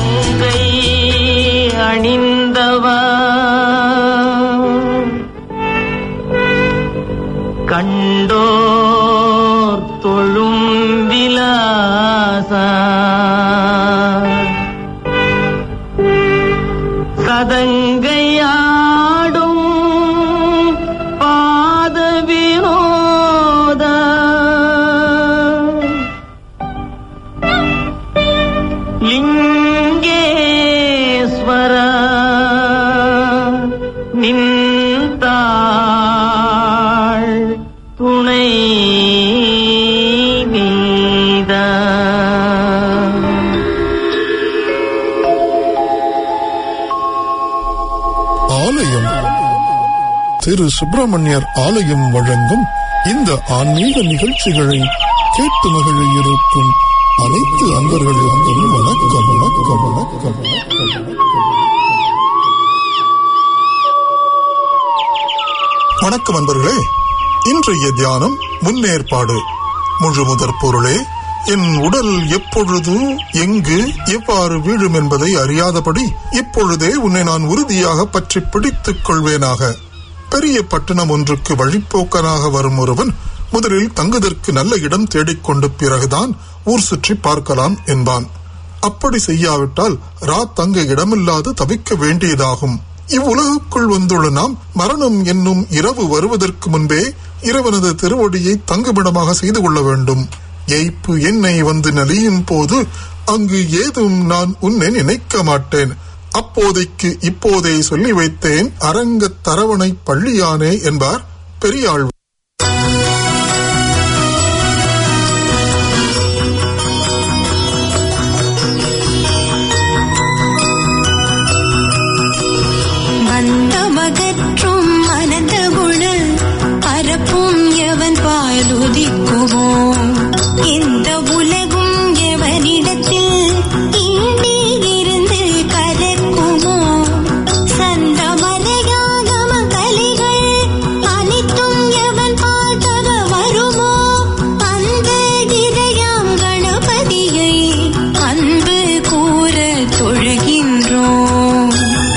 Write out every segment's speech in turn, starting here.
கங்கை அணிந்தவா கண்டோர் தொழும் விலாசா சதங்கையாடும் பாத வினோத லிங்கேஸ்வர நின்றாள் துணை நீதா ஆலயம் திரு சுப்பிரமணியர் ஆலயம் வழங்கும் இந்த ஆன்மீக நிகழ்ச்சிகளை கேட்டு மகிழ இருக்கும் அனைத்து அன்பர்களுக்கும் வணக்கம் வணக்கம் வணக்கம் வணக்கம் வணக்கம் அன்பர்களே இன்றைய தியானம் முன்னேற்பாடு முழு முதற் பொருளே என் உடல் எப்பொழுது எங்கு எவ்வாறு வீழும் என்பதை அறியாதபடி இப்பொழுதே உன்னை நான் உறுதியாக பற்றி பிடித்துக் கொள்வேனாக பெரிய பட்டணம் ஒன்றுக்கு வழிப்போக்கனாக வரும் ஒருவன் முதலில் தங்குதற்கு நல்ல இடம் தேடிக்கொண்டு பிறகுதான் ஊர் சுற்றி பார்க்கலாம் என்பான் அப்படி செய்யாவிட்டால் ரா தங்க இடமில்லாது தவிக்க வேண்டியதாகும் இவ்வுலகுக்குள் வந்துள்ள நாம் மரணம் என்னும் இரவு வருவதற்கு முன்பே இறைவனது திருவடியை தங்குமிடமாக செய்து கொள்ள வேண்டும் எய்ப்பு என்னை வந்து நலியும் போது அங்கு ஏதும் நான் உன்னை நினைக்க மாட்டேன் அப்போதைக்கு இப்போதே சொல்லி வைத்தேன் அரங்கத் தரவணை பள்ளியானே என்பார் பெரியாள் மந்தமகற்றும் மனத குண பரப்பும் எவன் பாலுதிக்குமோ இந்த உலகும் எவனிடத்தில் ஈண்டி இருந்து கலக்குமோ சந்தமரையான கலிகள் அனைத்தும் எவன் பார்த்தக வருமோ அந்த இறையாம் கணபதியை அன்பு கூற தொழுகின்றோம்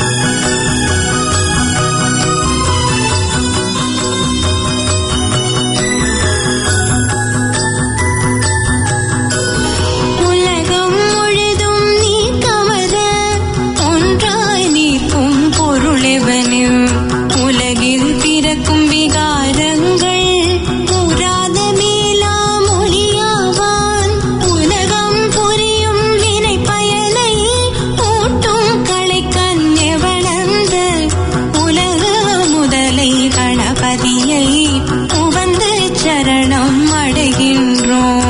உலகம் முழுதும் நீ கவர ஒன்றாய் நீக்கும் பொருளெவனும் உலகில் பிறக்கும் விகாரங்கள் கூறாத மேலா மொழியாவான் உலகம் புரியும் வினை பயனை ஊட்டும் களைக்கண் எவனந்த உலக முதலை கணபதியை உவந்த சரணம் அடைகின்றோம்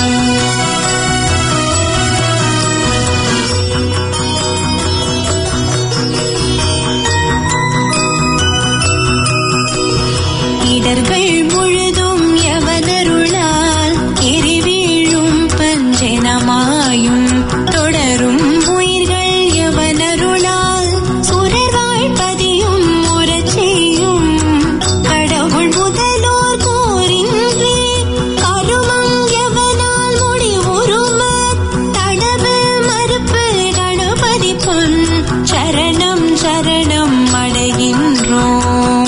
இடர்கள் முழுதும் எவனருளால் எரிவீழும் பஞ்சனமாயும் தொடரும் உயிர்கள் எவனருளால் சுரர் வாழ்பதியும் உறச் செய்யும் கடவுள் முதலோர் கோரின்றி கருமம் எவனால் முடிவுறும தடவு மறுப்பு கணபதி பொன் சரணம் சரணம் அடைகின்றோம்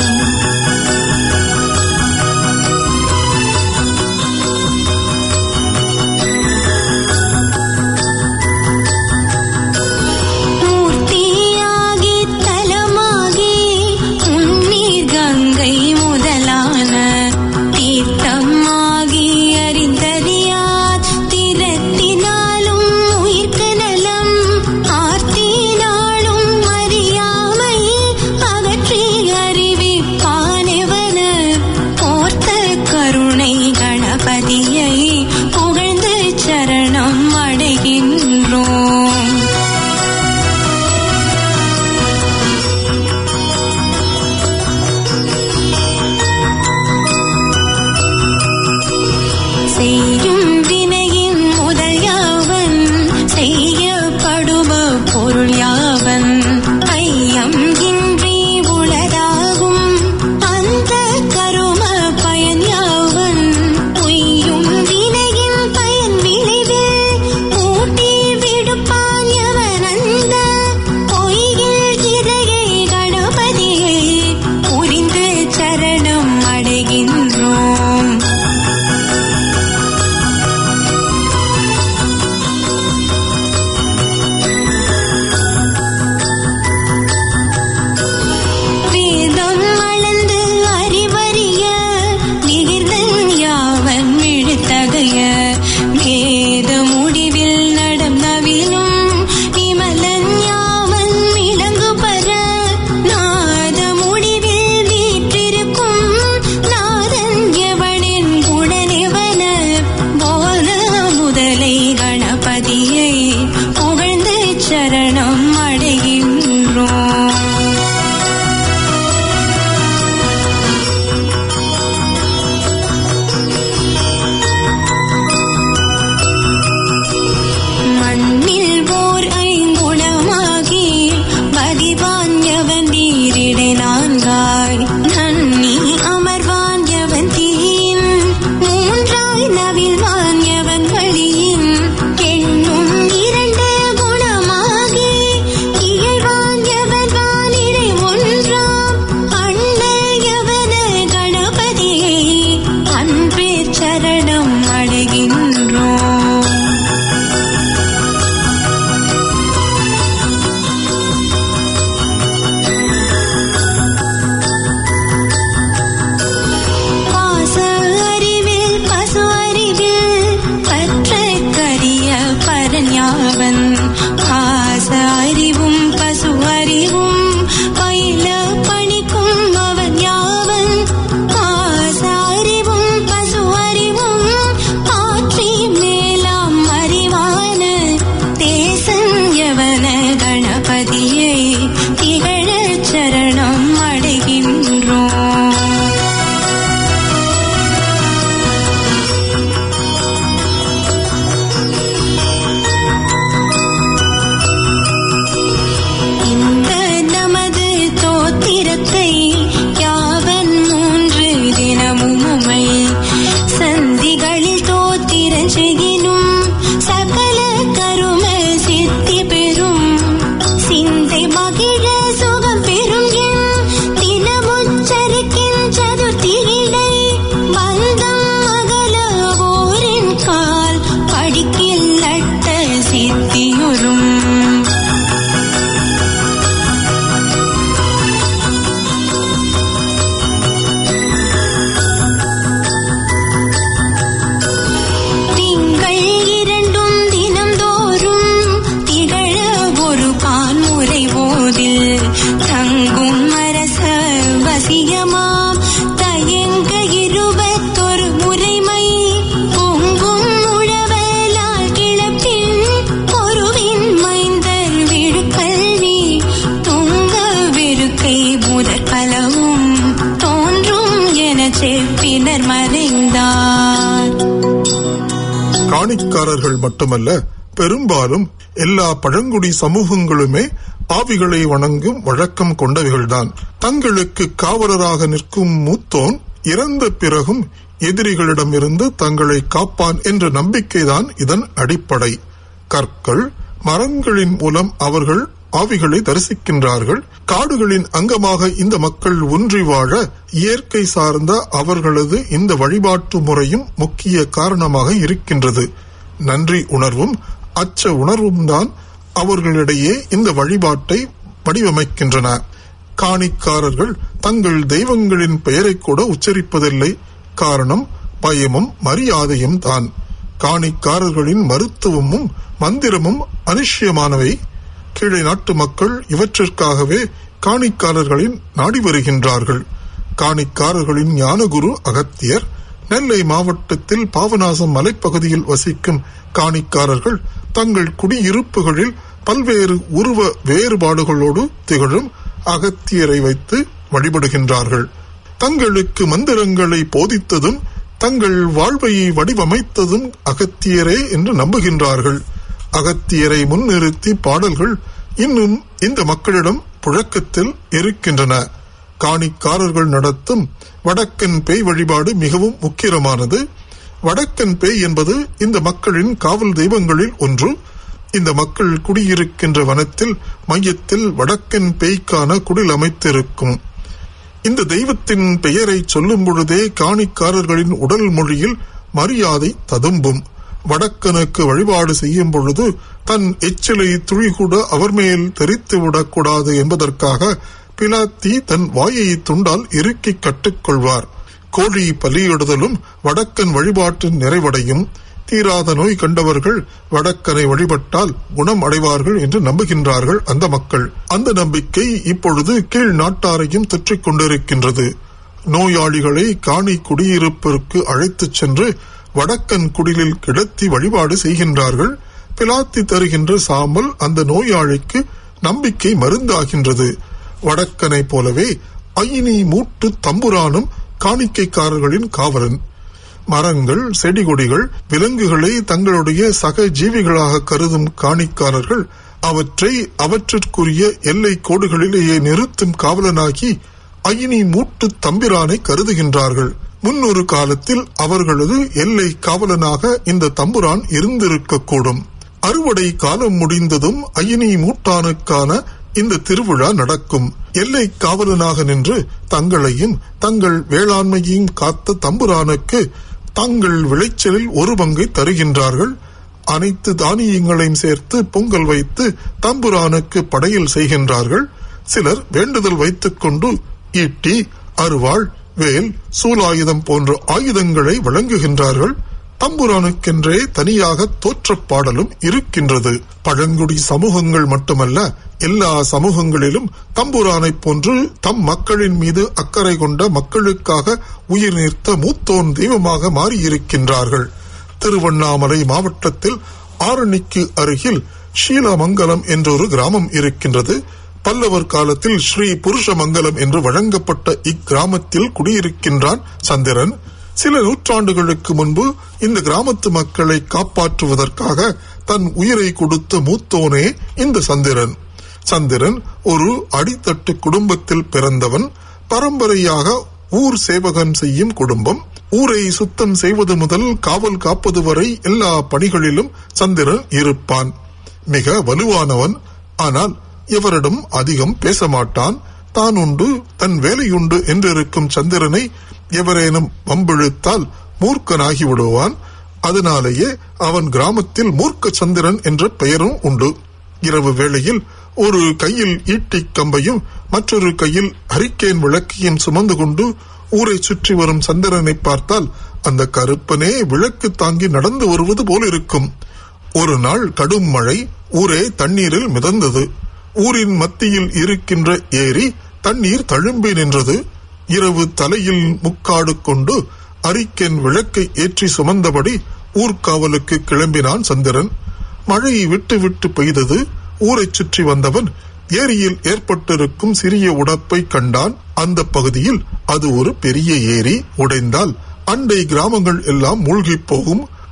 காணிக்காரர்கள் மட்டுமல்ல பெரும்பாலும் எல்லா பழங்குடி சமூகங்களுமே ஆவிகளை வணங்கும் வழக்கம் கொண்டவைகள்தான் தங்களுக்கு காவலராக நிற்கும் மூத்தோன் இறந்த பிறகும் எதிரிகளிடமிருந்து தங்களை காப்பான் என்ற நம்பிக்கைதான் இதன் அடிப்படை கற்கள் மரங்களின் மூலம் அவர்கள் ஆவிகளை தரிசிக்கின்றார்கள் காடுகளின் அங்கமாக இந்த மக்கள் ஒன்றி வாழ இயற்கை சார்ந்த அவர்களது இந்த வழிபாட்டு முறையும் முக்கிய காரணமாக இருக்கின்றது நன்றி உணர்வும் அச்ச உணர்வும் தான் அவர்களிடையே இந்த வழிபாட்டை வடிவமைக்கின்றன காணிக்காரர்கள் தங்கள் தெய்வங்களின் பெயரை கூட உச்சரிப்பதில்லை காரணம் பயமும் மரியாதையும் தான் காணிக்காரர்களின் மருத்துவமும் மந்திரமும் அனிஷ்யமானவை கீழே நாட்டு மக்கள் இவற்றிற்காகவே காணிக்காரர்களின் நாடி வருகின்றார்கள் காணிக்காரர்களின் ஞானகுரு அகத்தியர் நெல்லை மாவட்டத்தில் பாபநாசம் மலைப்பகுதியில் வசிக்கும் காணிக்காரர்கள் தங்கள் குடியிருப்புகளில் பல்வேறு உருவ வேறுபாடுகளோடு திகழும் அகத்தியரை வைத்து வழிபடுகின்றார்கள் தங்களுக்கு மந்திரங்களை போதித்ததும் தங்கள் வாழ்வையை வடிவமைத்ததும் அகத்தியரே என்று நம்புகின்றார்கள் அகத்தியரை முன்னிறுத்தி பாடல்கள் இன்னும் இந்த மக்களிடம் புழக்கத்தில் இருக்கின்றன காணிக்காரர்கள் நடத்தும் வடக்கன் பேய் வழிபாடு மிகவும் முக்கியமானது வடக்கன் பேய் என்பது இந்த மக்களின் காவல் தெய்வங்களில் ஒன்று இந்த மக்கள் குடியிருக்கின்ற வனத்தில் மையத்தில் வடக்கன் பேய்க்கான குடில் அமைத்திருக்கும் இந்த தெய்வத்தின் பெயரை சொல்லும் பொழுதே காணிக்காரர்களின் உடல் மொழியில் மரியாதை ததும்பும் வடக்கனுக்கு வழிபாடு செய்யும் பொழுது தன் எச்சிலை துளிகூட அவர் மேல் தெரித்து விடக்கூடாது என்பதற்காக பிலாத்தி தன் வாயை துண்டால் இறுக்கி கட்டுக்கொள்வார் கோழி பலியிடுதலும் வடக்கன் வழிபாட்டின் நிறைவடையும் தீராத நோய் கண்டவர்கள் வடக்கனை வழிபட்டால் குணம் அடைவார்கள் என்று நம்புகின்றார்கள் அந்த மக்கள் அந்த நம்பிக்கை இப்பொழுது கீழ் நாட்டாரையும் தொற்றிக் கொண்டிருக்கின்றது நோயாளிகளை காணி குடியிருப்பிற்கு அழைத்துச் சென்று வடக்கன் குடிலில் கிடத்தி வழிபாடு செய்கின்றார்கள் பிலாத்தி தருகின்ற சாம்பல் அந்த நோயாளிக்கு நம்பிக்கை மருந்தாகின்றது வடக்கனை போலவே அயினி மூட்டு தம்புரானும் காணிக்கைக்காரர்களின் காவலன் மரங்கள் செடி கொடிகள் விலங்குகளை தங்களுடைய சக ஜீவிகளாக கருதும் காணிக்காரர்கள் அவற்றை அவற்றிற்குரிய எல்லை கோடுகளிலேயே நிறுத்தும் காவலனாகி அயினி மூட்டு தம்பிரானை கருதுகின்றார்கள் முன்னொரு காலத்தில் அவர்களது எல்லை காவலனாக இந்த தம்புரான் இருந்திருக்கக்கூடும் அறுவடை காலம் முடிந்ததும் அயினி மூட்டானுக்கான இந்த திருவிழா நடக்கும் எல்லை காவலனாக நின்று தங்களையும் தங்கள் வேளாண்மையையும் காத்த தம்புரானுக்கு தங்கள் விளைச்சலில் ஒரு பங்கை தருகின்றார்கள் அனைத்து தானியங்களையும் சேர்த்து பொங்கல் வைத்து தம்புரானுக்கு படையல் செய்கின்றார்கள் சிலர் வேண்டுதல் வைத்துக் கொண்டு ஈட்டி அருவாள் வேல் சூலாயுதம் போன்ற ஆயுதங்களை வழங்குகின்றார்கள் தம்புரானுக்கென்றே தனியாக தோற்றப் பாடலும் இருக்கின்றது பழங்குடி சமூகங்கள் மட்டுமல்ல எல்லா சமூகங்களிலும் தம்புரானைப் போன்று தம் மக்களின் மீது அக்கறை கொண்ட மக்களுக்காக உயிர் நீர்த்த மூத்தோன் தெய்வமாக மாறியிருக்கின்றார்கள் திருவண்ணாமலை மாவட்டத்தில் ஆரணிக்கு அருகில் ஷீலமங்கலம் என்றொரு கிராமம் இருக்கின்றது பல்லவர் காலத்தில் ஸ்ரீ புருஷமங்கலம் என்று வழங்கப்பட்ட இக்கிராமத்தில் குடியிருக்கின்றான் சந்திரன் சில நூற்றாண்டுகளுக்கு முன்பு இந்த கிராமத்து மக்களை காப்பாற்றுவதற்காக தன் உயிரை கொடுத்த மூத்தோனே இந்த சந்திரன் சந்திரன் ஒரு அடித்தட்டு குடும்பத்தில் பிறந்தவன் பரம்பரையாக ஊர் சேவகம் செய்யும் குடும்பம் ஊரை சுத்தம் செய்வது முதல் காவல் காப்பது வரை எல்லா பணிகளிலும் சந்திரன் இருப்பான் மிக வலுவானவன் ஆனால் எவரிடம் அதிகம் பேச மாட்டான் தான் உண்டு தன் வேலையுண்டு என்றிருக்கும் சந்திரனை எவரேனும் வம்பிழுத்தால் மூர்க்கனாகி விடுவான் அதனாலேயே அவன் கிராமத்தில் மூர்க்க சந்திரன் என்ற பெயரும் உண்டு இரவு வேளையில் ஒரு கையில் ஈட்டிக் கம்பையும் மற்றொரு கையில் ஹரிக்கேன் விளக்கையும் சுமந்து கொண்டு ஊரை சுற்றி வரும் சந்திரனை பார்த்தால் அந்த கருப்பனே விளக்கு தாங்கி நடந்து வருவது போல் இருக்கும் ஒரு நாள் கடும் மழை ஊரே தண்ணீரில் மிதந்தது ஊரின் மத்தியில் இருக்கின்ற ஏரி தண்ணீர் தழும்பி நின்றது இரவு தலையில் முக்காடு கொண்டு அரிக்கன் விளக்கை ஏற்றி சுமந்தபடி ஊர்காவலுக்கு கிளம்பினான் சந்திரன் மழை விட்டு விட்டு பெய்தது ஊரைச் சுற்றி வந்தவன் ஏரியில் ஏற்பட்டிருக்கும் சிறிய உடப்பை கண்டான் அந்த பகுதியில் அது ஒரு பெரிய ஏரி உடைந்தால் அண்டை கிராமங்கள் எல்லாம் மூழ்கி போகும்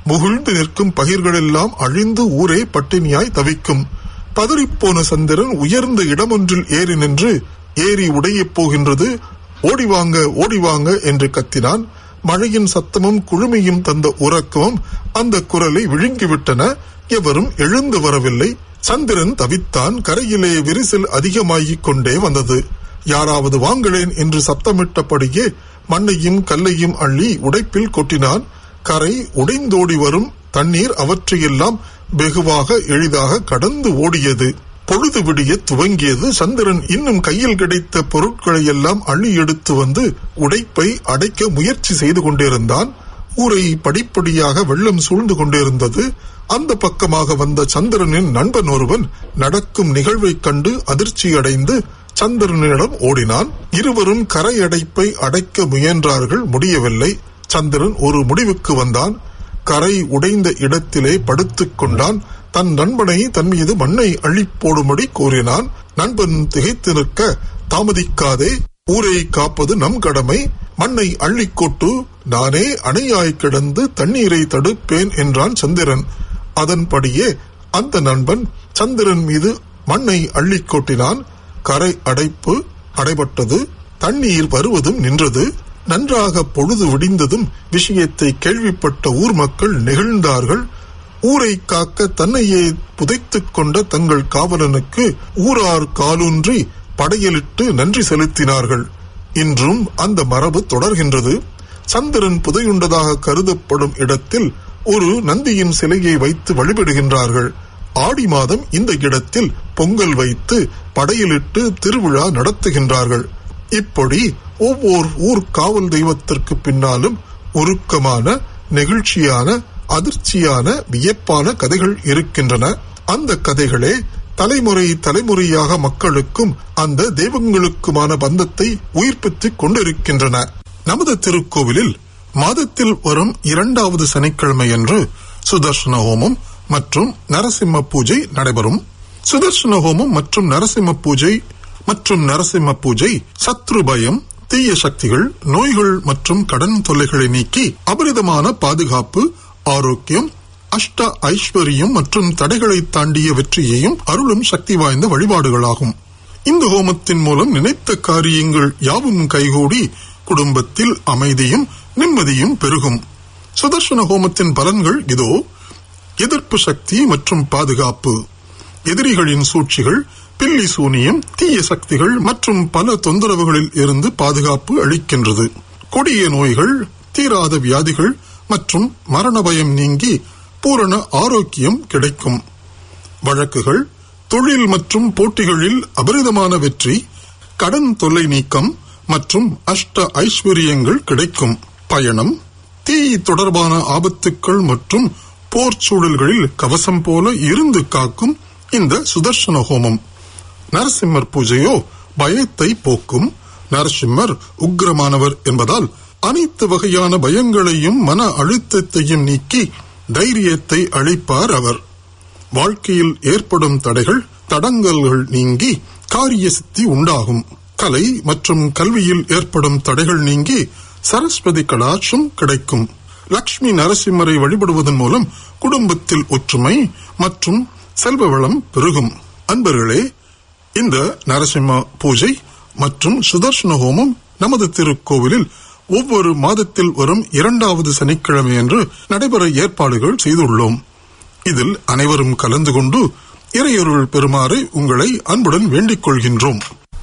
முகிழ்ந்து நிற்கும் பகிர்களெல்லாம் அழிந்து ஊரே பட்டினியாய் தவிக்கும் பதறிப்போன சந்திரன் உயர்ந்த இடமொன்றில் ஏறி நின்று ஏரி உடையப் போகின்றது ஓடிவாங்க ஓடிவாங்க என்று கத்தினான் மழையின் சத்தமும் குழுமையும் தந்த உறக்கமும் அந்த குரலை விழுங்கிவிட்டன எவரும் எழுந்து வரவில்லை சந்திரன் தவித்தான் கரையிலே விரிசல் அதிகமாகிக் கொண்டே வந்தது யாராவது வாங்களேன் என்று சத்தமிட்டபடியே மண்ணையும் கல்லையும் அள்ளி உடைப்பில் கொட்டினான் கரை உடைந்தோடி வரும் தண்ணீர் அவற்றையெல்லாம் வெகுவாக எளிதாக கடந்து ஓடியது பொழுது விடிய துவங்கியது சந்திரன் இன்னும் கையில் கிடைத்த பொருட்களை எல்லாம் அள்ளி எடுத்து வந்து உடைப்பை அடைக்க முயற்சி செய்து கொண்டிருந்தான் ஊரை படிப்படியாக வெள்ளம் சூழ்ந்து கொண்டிருந்தது அந்த பக்கமாக வந்த சந்திரனின் நண்பன் ஒருவன் நடக்கும் நிகழ்வைக் கண்டு அதிர்ச்சியடைந்து சந்திரனிடம் ஓடினான் இருவரும் கரை அடைப்பை அடைக்க முயன்றார்கள் முடியவில்லை சந்திரன் ஒரு முடிவுக்கு வந்தான் கரை உடைந்த இடத்திலே படுத்துக் கொண்டான் தன் நண்பனை தன் மீது மண்ணை அள்ளிப் போடும்படி கூறினான் நண்பன் திகைத்து நிற்க தாமதிக்காதே ஊரை காப்பது நம் கடமை மண்ணை அள்ளிக் கொட்டு நானே அணையாய் கிடந்து தண்ணீரை தடுப்பேன் என்றான் சந்திரன் அதன்படியே அந்த நண்பன் சந்திரன் மீது மண்ணை அள்ளிக் கொட்டினான் கரை அடைப்பு அடைபட்டது தண்ணீர் வருவதும் நின்றது நன்றாக பொழுது விடிந்ததும் விஷயத்தை கேள்விப்பட்ட ஊர் மக்கள் நெகிழ்ந்தார்கள் ஊரை காக்க தன்னையே புதைத்துக் கொண்ட தங்கள் காவலனுக்கு ஊரார் காலூன்றி படையலிட்டு நன்றி செலுத்தினார்கள் இன்றும் அந்த மரபு தொடர்கின்றது சந்திரன் புதையுண்டதாக கருதப்படும் இடத்தில் ஒரு நந்தியின் சிலையை வைத்து வழிபடுகின்றார்கள் ஆடி மாதம் இந்த இடத்தில் பொங்கல் வைத்து படையலிட்டு திருவிழா நடத்துகின்றார்கள் இப்படி ஒவ்வொரு ஊர் காவல் தெய்வத்திற்கு பின்னாலும் உருக்கமான நெகிழ்ச்சியான அதிர்ச்சியான வியப்பான கதைகள் இருக்கின்றன அந்த கதைகளே தலைமுறை தலைமுறையாக மக்களுக்கும் அந்த தெய்வங்களுக்குமான பந்தத்தை உயிர்ப்பித்துக் கொண்டிருக்கின்றன நமது திருக்கோவிலில் மாதத்தில் வரும் இரண்டாவது சனிக்கிழமையன்று சுதர்சன ஹோமம் மற்றும் நரசிம்ம பூஜை நடைபெறும் சுதர்சன ஹோமம் மற்றும் நரசிம்ம பூஜை மற்றும் நரசிம்ம பூஜை சத்ரு பயம் தீய சக்திகள் நோய்கள் மற்றும் கடன் தொல்லைகளை நீக்கி அபரிதமான பாதுகாப்பு ஆரோக்கியம் அஷ்ட ஐஸ்வர்யம் மற்றும் தடைகளை தாண்டிய வெற்றியையும் அருளும் சக்தி வாய்ந்த வழிபாடுகளாகும் இந்த ஹோமத்தின் மூலம் நினைத்த காரியங்கள் யாவும் கைகூடி குடும்பத்தில் அமைதியும் நிம்மதியும் பெருகும் சுதர்சன ஹோமத்தின் பலன்கள் இதோ எதிர்ப்பு சக்தி மற்றும் பாதுகாப்பு எதிரிகளின் சூழ்ச்சிகள் பில்லி சூனியம் தீய சக்திகள் மற்றும் பல தொந்தரவுகளில் இருந்து பாதுகாப்பு அளிக்கின்றது கொடிய நோய்கள் தீராத வியாதிகள் மற்றும் மரண பயம் நீங்கி பூரண ஆரோக்கியம் கிடைக்கும் வழக்குகள் தொழில் மற்றும் போட்டிகளில் அபரிதமான வெற்றி கடன் தொல்லை நீக்கம் மற்றும் அஷ்ட ஐஸ்வர்யங்கள் கிடைக்கும் பயணம் தீ தொடர்பான ஆபத்துக்கள் மற்றும் போர் சூழல்களில் கவசம் போல இருந்து காக்கும் இந்த சுதர்சன ஹோமம் நரசிம்மர் பூஜையோ பயத்தை போக்கும் நரசிம்மர் உக்கிரமானவர் என்பதால் அனைத்து வகையான பயங்களையும் மன அழுத்தத்தையும் நீக்கி தைரியத்தை அளிப்பார் அவர் வாழ்க்கையில் ஏற்படும் தடைகள் தடங்கல்கள் நீங்கி காரிய சித்தி உண்டாகும் கலை மற்றும் கல்வியில் ஏற்படும் தடைகள் நீங்கி சரஸ்வதி கடாட்சம் கிடைக்கும் லக்ஷ்மி நரசிம்மரை வழிபடுவதன் மூலம் குடும்பத்தில் ஒற்றுமை மற்றும் செல்வ வளம் பெருகும் அன்பர்களே இந்த நரசிம்ம பூஜை மற்றும் சுதர்சன ஹோமம் நமது திருக்கோவிலில் ஒவ்வொரு மாதத்தில் வரும் இரண்டாவது சனிக்கிழமை என்று நடைபெற ஏற்பாடுகள் செய்துள்ளோம் இதில் அனைவரும் கலந்து கொண்டு இறையொருள் பெறுமாறு உங்களை அன்புடன் வேண்டிக் கொள்கின்றோம்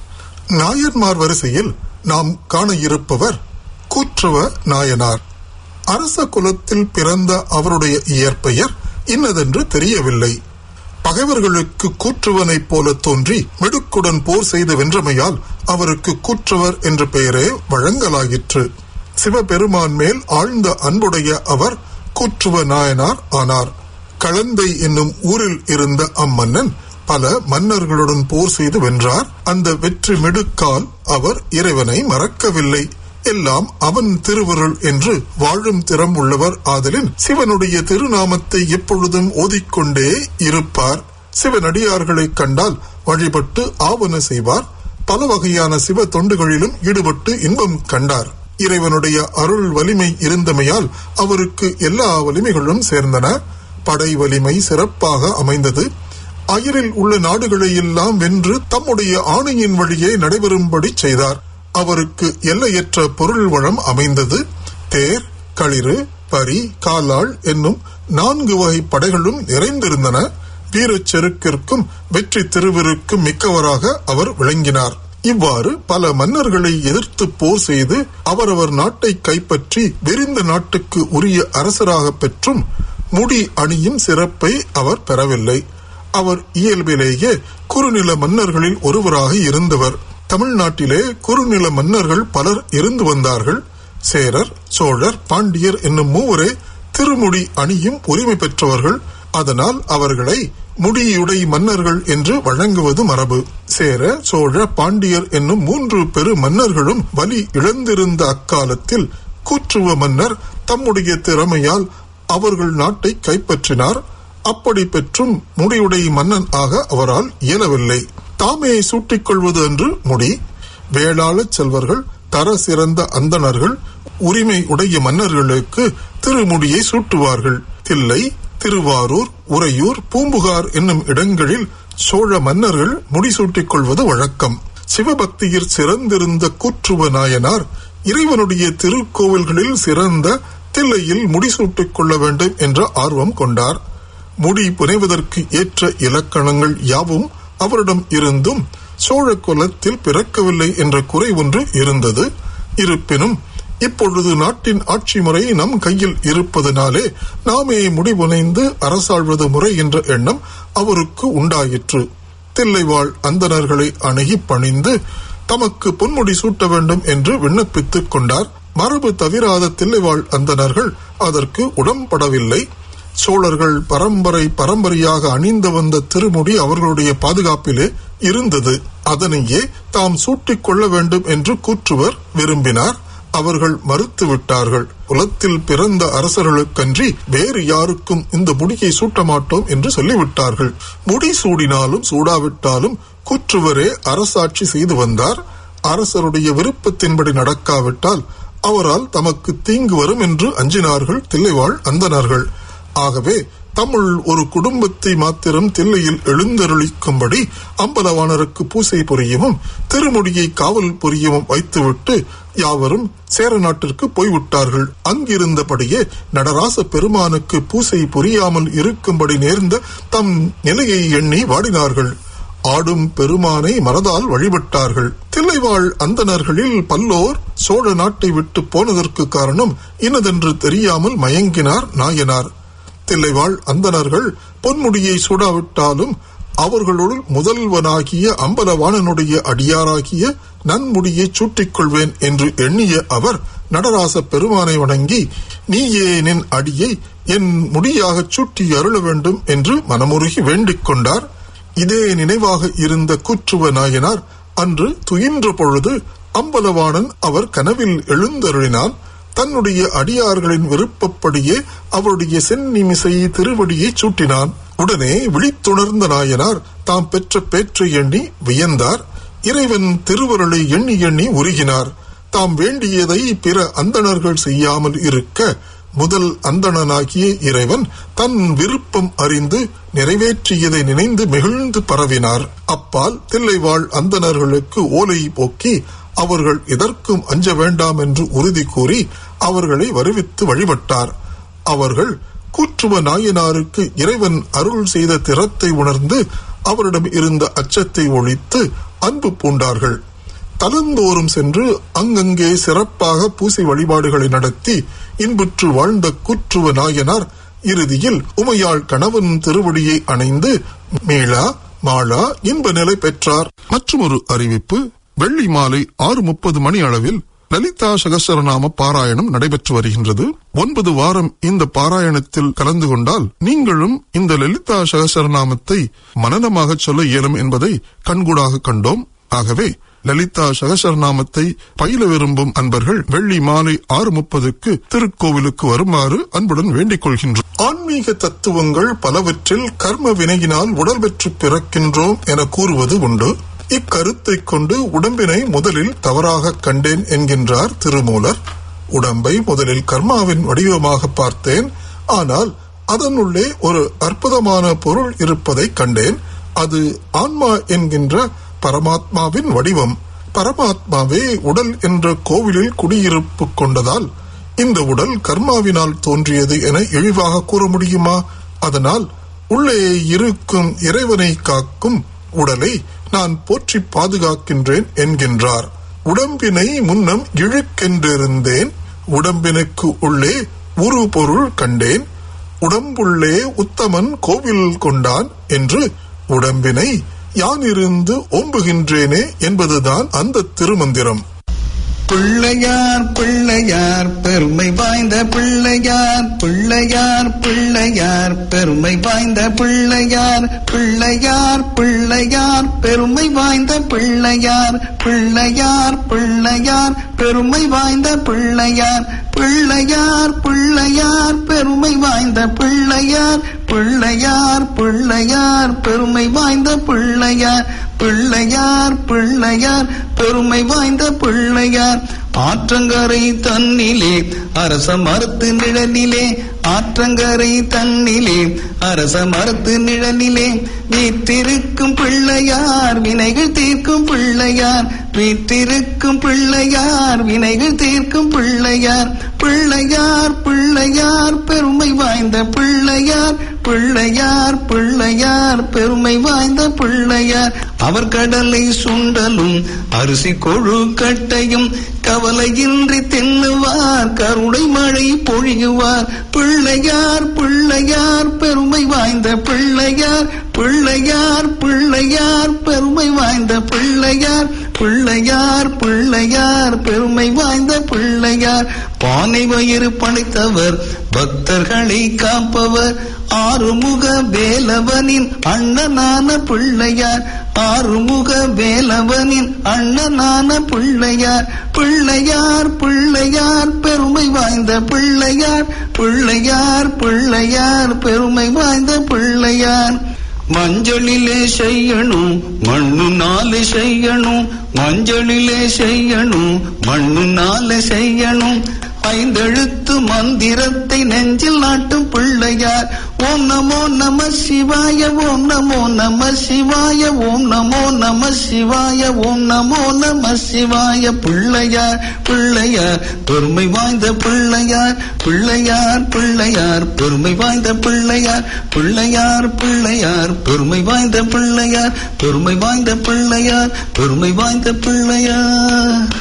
நாயன்மார் வரிசையில் நாம் காண இருப்பவர் கூற்றுவ நாயனார் அரச குலத்தில் பிறந்த அவருடைய இயற்பெயர் இன்னதென்று தெரியவில்லை பகைவர்களுக்கு கூற்றுவனைப் போல தோன்றி மிடுக்குடன் போர் செய்து வென்றமையால் அவருக்கு கூற்றுவர் என்ற பெயரே வழங்கலாயிற்று சிவபெருமான் மேல் ஆழ்ந்த அன்புடைய அவர் கூற்றுவ நாயனார் ஆனார் களந்தை என்னும் ஊரில் இருந்த அம்மன்னன் பல மன்னர்களுடன் போர் செய்து வென்றார் அந்த வெற்றி மிடுக்கால் அவர் இறைவனை மறக்கவில்லை எல்லாம் அவன் திருவருள் என்று வாழும் திறம் உள்ளவர் ஆதலின் சிவனுடைய திருநாமத்தை எப்பொழுதும் ஓதிக்கொண்டே இருப்பார் சிவனடியார்களை கண்டால் வழிபட்டு ஆவன செய்வார் பல வகையான சிவ தொண்டுகளிலும் ஈடுபட்டு இன்பம் கண்டார் இறைவனுடைய அருள் வலிமை இருந்தமையால் அவருக்கு எல்லா வலிமைகளும் சேர்ந்தன படை வலிமை சிறப்பாக அமைந்தது அயலில் உள்ள நாடுகளை எல்லாம் வென்று தம்முடைய ஆணையின் வழியே நடைபெறும்படி செய்தார் அவருக்கு எல்லையற்ற பொருள் வளம் அமைந்தது தேர் களிறு பரி காலாள் என்னும் நான்கு வகை படைகளும் நிறைந்திருந்தன வீரச் செருக்கிற்கும் வெற்றி திருவிற்கும் மிக்கவராக அவர் விளங்கினார் இவ்வாறு பல மன்னர்களை எதிர்த்து போர் செய்து அவரவர் நாட்டை கைப்பற்றி விரிந்த நாட்டுக்கு உரிய அரசராக பெற்றும் முடி அணியும் சிறப்பை அவர் பெறவில்லை அவர் இயல்பிலேயே குறுநில மன்னர்களில் ஒருவராக இருந்தவர் தமிழ்நாட்டிலே குறுநில மன்னர்கள் பலர் இருந்து வந்தார்கள் சேரர் சோழர் பாண்டியர் என்னும் மூவரே திருமுடி அணியும் உரிமை பெற்றவர்கள் அதனால் அவர்களை முடியுடை மன்னர்கள் என்று வழங்குவது மரபு சேர சோழ பாண்டியர் என்னும் மூன்று பெரு மன்னர்களும் வலி இழந்திருந்த அக்காலத்தில் கூற்றுவ மன்னர் தம்முடைய திறமையால் அவர்கள் நாட்டை கைப்பற்றினார் அப்படி பெற்றும் முடியுடை மன்னன் ஆக அவரால் இயலவில்லை தாமே சூட்டிக் கொள்வது என்று முடி வேளாள செல்வர்கள் தர சிறந்த அந்தணர்கள் உரிமை உடைய மன்னர்களுக்கு திருமுடியை சூட்டுவார்கள் தில்லை திருவாரூர் உறையூர் பூம்புகார் என்னும் இடங்களில் சோழ மன்னர்கள் முடிசூட்டிக் கொள்வது வழக்கம் சிவபக்தியில் சிறந்திருந்த கூற்றுவ நாயனார் இறைவனுடைய திருக்கோவில்களில் சிறந்த தில்லையில் முடிசூட்டிக் கொள்ள வேண்டும் என்ற ஆர்வம் கொண்டார் முடி புனைவதற்கு ஏற்ற இலக்கணங்கள் யாவும் அவரிடம் இருந்தும் சோழ குலத்தில் பிறக்கவில்லை என்ற குறை ஒன்று இருந்தது இருப்பினும் இப்பொழுது நாட்டின் ஆட்சி முறை நம் கையில் இருப்பதனாலே நாமே முடிவுனைந்து அரசாள்வது முறை என்ற எண்ணம் அவருக்கு உண்டாயிற்று தில்லைவாழ் அந்தணர்களை அணுகி பணிந்து தமக்கு பொன்முடி சூட்ட வேண்டும் என்று விண்ணப்பித்துக் கொண்டார் மரபு தவிராத தில்லைவாழ் அந்தணர்கள் அதற்கு உடம்படவில்லை சோழர்கள் பரம்பரை பரம்பரையாக அணிந்து வந்த திருமுடி அவர்களுடைய பாதுகாப்பிலே இருந்தது அதனையே தாம் சூட்டிக் கொள்ள வேண்டும் என்று கூற்றுவர் விரும்பினார் அவர்கள் மறுத்து விட்டார்கள் குலத்தில் பிறந்த அரசர்களுக்கன்றி வேறு யாருக்கும் இந்த முடியை சூட்ட மாட்டோம் என்று சொல்லிவிட்டார்கள் முடி சூடினாலும் சூடாவிட்டாலும் கூற்றுவரே அரசாட்சி செய்து வந்தார் அரசருடைய விருப்பத்தின்படி நடக்காவிட்டால் அவரால் தமக்கு தீங்கு வரும் என்று அஞ்சினார்கள் தில்லைவாழ் அந்தணர்கள் ஆகவே தமிழ் ஒரு குடும்பத்தை மாத்திரம் தில்லையில் எழுந்தருளிக்கும்படி அம்பலவாணருக்கு பூசை புரியவும் திருமுடியை காவல் புரியவும் வைத்துவிட்டு யாவரும் சேர நாட்டிற்கு போய்விட்டார்கள் அங்கிருந்தபடியே நடராச பெருமானுக்கு பூசை புரியாமல் இருக்கும்படி நேர்ந்த தம் நிலையை எண்ணி வாடினார்கள் ஆடும் பெருமானை மனதால் வழிபட்டார்கள் தில்லைவாழ் அந்தணர்களில் பல்லோர் சோழ நாட்டை விட்டு போனதற்கு காரணம் இன்னதென்று தெரியாமல் மயங்கினார் நாயனார் தில்லைவாழ் அந்தணர்கள் பொன்முடியை சூடாவிட்டாலும் அவர்களுள் முதல்வனாகிய அம்பலவாணனுடைய அடியாராகிய நன்முடியை சூட்டிக் கொள்வேன் என்று எண்ணிய அவர் நடராச பெருமானை வணங்கி நீயே நின் அடியை என் முடியாகச் சூட்டி அருள வேண்டும் என்று மனமுருகி வேண்டிக் கொண்டார் இதே நினைவாக இருந்த கூற்றுவ நாயனார் அன்று துயின்ற பொழுது அம்பலவாணன் அவர் கனவில் எழுந்தருளினான் தன்னுடைய அடியார்களின் விருப்பப்படியே அவருடைய செந்நிமிசை திருவடியை சூட்டினான் உடனே விழித்துணர்ந்த நாயனார் தாம் பெற்ற பேற்றை எண்ணி வியந்தார் இறைவன் திருவருளை எண்ணி எண்ணி உருகினார் தாம் வேண்டியதை பிற அந்தணர்கள் செய்யாமல் இருக்க முதல் அந்தணனாகிய இறைவன் தன் விருப்பம் அறிந்து நிறைவேற்றியதை நினைந்து மகிழ்ந்து பரவினார் அப்பால் தில்லைவாழ் அந்தணர்களுக்கு ஓலை போக்கி அவர்கள் எதற்கும் அஞ்ச வேண்டாம் என்று உறுதி கூறி அவர்களை வருவித்து வழிபட்டார் அவர்கள் கூற்றுவ நாயனாருக்கு இறைவன் அருள் செய்த திறத்தை உணர்ந்து அவரிடம் இருந்த அச்சத்தை ஒழித்து அன்பு பூண்டார்கள் தலந்தோறும் சென்று அங்கங்கே சிறப்பாக பூசை வழிபாடுகளை நடத்தி இன்புற்று வாழ்ந்த கூற்றுவ நாயனார் இறுதியில் உமையாள் கணவன் திருவடியை அணைந்து மீளா மாளா இன்ப நிலை பெற்றார் மற்றொரு அறிவிப்பு வெள்ளி மாலை ஆறு முப்பது மணி அளவில் லலிதா சகசரநாம பாராயணம் நடைபெற்று வருகின்றது ஒன்பது வாரம் இந்த பாராயணத்தில் கலந்து கொண்டால் நீங்களும் இந்த லலிதா சகசரநாமத்தை மனநமாக சொல்ல இயலும் என்பதை கண்கூடாக கண்டோம் ஆகவே லலிதா சகசரநாமத்தை பயில விரும்பும் அன்பர்கள் வெள்ளி மாலை ஆறு முப்பதுக்கு திருக்கோவிலுக்கு வருமாறு அன்புடன் வேண்டிக் கொள்கின்றோம் ஆன்மீக தத்துவங்கள் பலவற்றில் கர்ம வினையினால் உடல் பெற்று பிறக்கின்றோம் என கூறுவது உண்டு இக்கருத்தைக் கொண்டு உடம்பினை முதலில் தவறாக கண்டேன் என்கின்றார் திருமூலர் உடம்பை முதலில் கர்மாவின் வடிவமாக பார்த்தேன் ஆனால் அதனுள்ளே ஒரு அற்புதமான பொருள் இருப்பதை கண்டேன் அது ஆன்மா என்கின்ற பரமாத்மாவின் வடிவம் பரமாத்மாவே உடல் என்ற கோவிலில் குடியிருப்பு கொண்டதால் இந்த உடல் கர்மாவினால் தோன்றியது என இழிவாக கூற முடியுமா அதனால் உள்ளே இருக்கும் இறைவனை காக்கும் உடலை நான் போற்றி பாதுகாக்கின்றேன் என்கின்றார் உடம்பினை முன்னம் இழுக்கென்றிருந்தேன் உடம்பினுக்கு உள்ளே உரு பொருள் கண்டேன் உடம்புள்ளே உத்தமன் கோவில் கொண்டான் என்று உடம்பினை யானிருந்து ஓம்புகின்றேனே என்பதுதான் அந்த திருமந்திரம் பிள்ளையார் பிள்ளையார் பெருமை வாய்ந்த பிள்ளையார் பிள்ளையார் பிள்ளையார் பெருமை வாய்ந்த பிள்ளையார் பிள்ளையார் பிள்ளையார் பெருமை வாய்ந்த பிள்ளையார் பிள்ளையார் பிள்ளையார் பெருமை வாய்ந்த பிள்ளையார் பிள்ளையார் பிள்ளையார் பெருமை வாய்ந்த பிள்ளையார் பிள்ளையார் பிள்ளையார் பெருமை வாய்ந்த பிள்ளையார் பிள்ளையார் பிள்ளையார் பெருமை வாய்ந்த பிள்ளையார் ஆற்றங்கரை தன்னிலே அரச மறுத்து நிழலிலே ஆற்றங்கரை தன்னிலே அரச மறுத்து நிழலிலே வீற்றிருக்கும் பிள்ளையார் வினைகள் தீர்க்கும் பிள்ளையார் வீற்றிருக்கும் பிள்ளையார் வினைகள் தீர்க்கும் பிள்ளையார் பிள்ளையார் பிள்ளையார் பெருமை வாய்ந்த பிள்ளையார் பிள்ளையார் பிள்ளையார் பெருமை வாய்ந்த பிள்ளையார் அவர் கடலை சுண்டலும் அரிசி கொழு கட்டையும் கவலையின்றி தின்னுவார் கருணை மழை பொழியுவார் பிள்ளையார் பிள்ளையார் பெருமை வாய்ந்த பிள்ளையார் பிள்ளையார் பிள்ளையார் பெருமை வாய்ந்த பிள்ளையார் பிள்ளையார் பிள்ளையார் பெருமை வாய்ந்த பிள்ளையார் பானை வயிறு படைத்தவர் பக்தர்களை காப்பவர் ஆறுமுக வேலவனின் அண்ணனான பிள்ளையார் ஆறுமுக வேலவனின் அண்ணனான பிள்ளையார் பிள்ளையார் பிள்ளையார் பெருமை வாய்ந்த பிள்ளையார் பிள்ளையார் பிள்ளையார் பெருமை வாய்ந்த பிள்ளையார் மஞ்சளிலே செய்யணும் மண்ணு நாலு செய்யணும் மஞ்சளிலே செய்யணும் மண்ணு நாலு செய்யணும் ஐந்தெழுத்து மந்திரத்தை நெஞ்சில் நாட்டும் பிள்ளையார் ஓம் நமோ நம சிவாய ஓம் நமோ நம சிவாய ஓம் நமோ நம சிவாய ஓம் நமோ நம சிவாய பிள்ளையார் பிள்ளையார் பெருமை வாய்ந்த பிள்ளையார் பிள்ளையார் பிள்ளையார் பெருமை வாய்ந்த பிள்ளையார் பிள்ளையார் பிள்ளையார் பெருமை வாய்ந்த பிள்ளையார் பெருமை வாய்ந்த பிள்ளையார் பெருமை வாய்ந்த பிள்ளையார்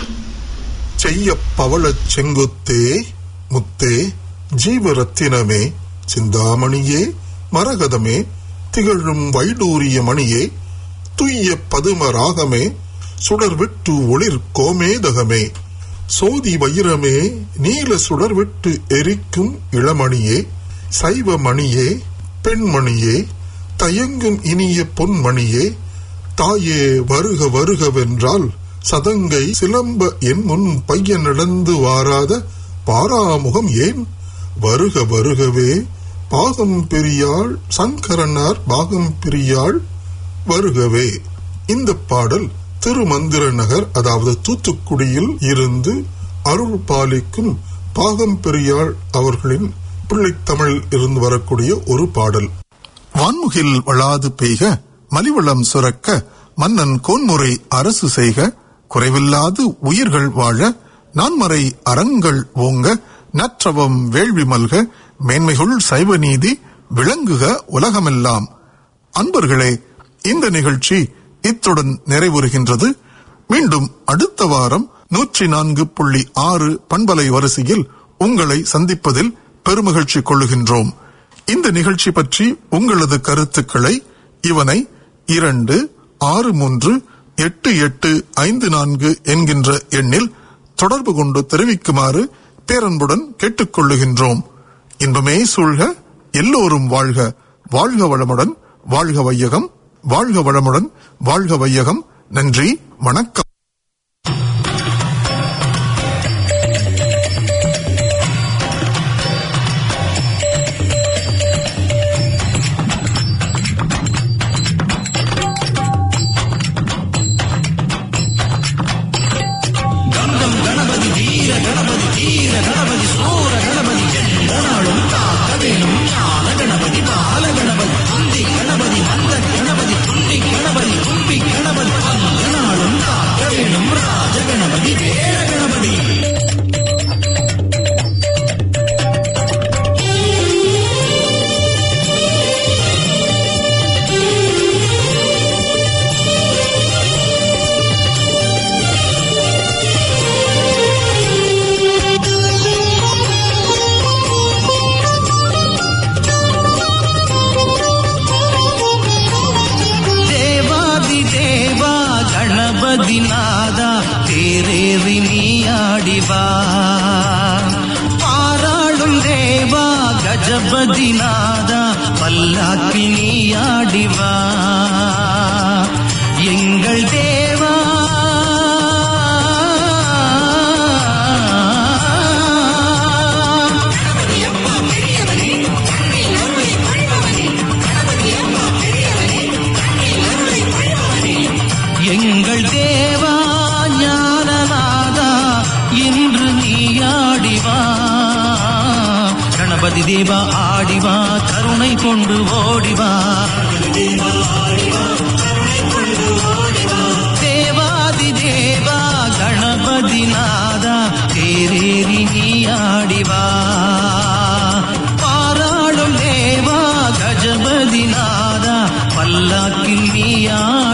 செய்ய பவளச் செங்குத்தே முத்தே ஜீவரத்தினமே சிந்தாமணியே மரகதமே திகழும் வைடூரிய மணியே துய்ய பதும ராகமே சுடர்விட்டு ஒளிர் கோமேதகமே சோதி வைரமே நீல சுடர்விட்டு எரிக்கும் இளமணியே சைவ மணியே பெண்மணியே தயங்கும் இனிய பொன்மணியே தாயே வருக வருகவென்றால் சதங்கை சிலம்ப என் முன் பையன் நடந்து வாராத பாராமுகம் ஏன் வருக வருகவே பாகம் பெரியாள் சங்கரனார் பாகம் பெரியாள் வருகவே இந்த பாடல் திருமந்திர நகர் அதாவது தூத்துக்குடியில் இருந்து அருள் பாலிக்கும் பாகம் பெரியாள் அவர்களின் பிள்ளைத்தமிழில் இருந்து வரக்கூடிய ஒரு பாடல் வான்முகில் வளாது பெய்க மலிவளம் சுரக்க மன்னன் கோன்முறை அரசு செய்க குறைவில்லாது உயிர்கள் வாழ நான்மறை அறங்கள் ஓங்க நற்றவம் வேள்வி மல்க மேன்மைகுள் சைவ நீதி விளங்குக உலகமெல்லாம் அன்பர்களே இந்த நிகழ்ச்சி இத்துடன் நிறைவுறுகின்றது மீண்டும் அடுத்த வாரம் நூற்றி நான்கு புள்ளி ஆறு பண்பலை வரிசையில் உங்களை சந்திப்பதில் பெருமகிழ்ச்சி கொள்ளுகின்றோம் இந்த நிகழ்ச்சி பற்றி உங்களது கருத்துக்களை இவனை இரண்டு ஆறு மூன்று எட்டு எட்டு ஐந்து நான்கு என்கின்ற எண்ணில் தொடர்பு கொண்டு தெரிவிக்குமாறு பேரன்புடன் கேட்டுக்கொள்ளுகின்றோம் இன்பமே சூழ்க எல்லோரும் வாழ்க வாழ்க வளமுடன் வாழ்க வையகம் வாழ்க வளமுடன் வாழ்க வையகம் நன்றி வணக்கம் கணபதி நாதா தேரேறி நீ ஆடிவா பாராளும் தேவா கஜபதி நாதா பல்லாக்கி நீ ஆடிவா எங்கள் தேவா எங்கள் தேவா ஞானநாதா இன்று நீ ஆடிவா கணபதி தேவா ஆடிவா கருணை கொண்டு ஓடிவா தேவாதி தேவா கணபதி நாதா தேரேறி நீ ஆடிவா பாராளும் தேவா கஜபதி நாதா பல்லாக்கில் நீ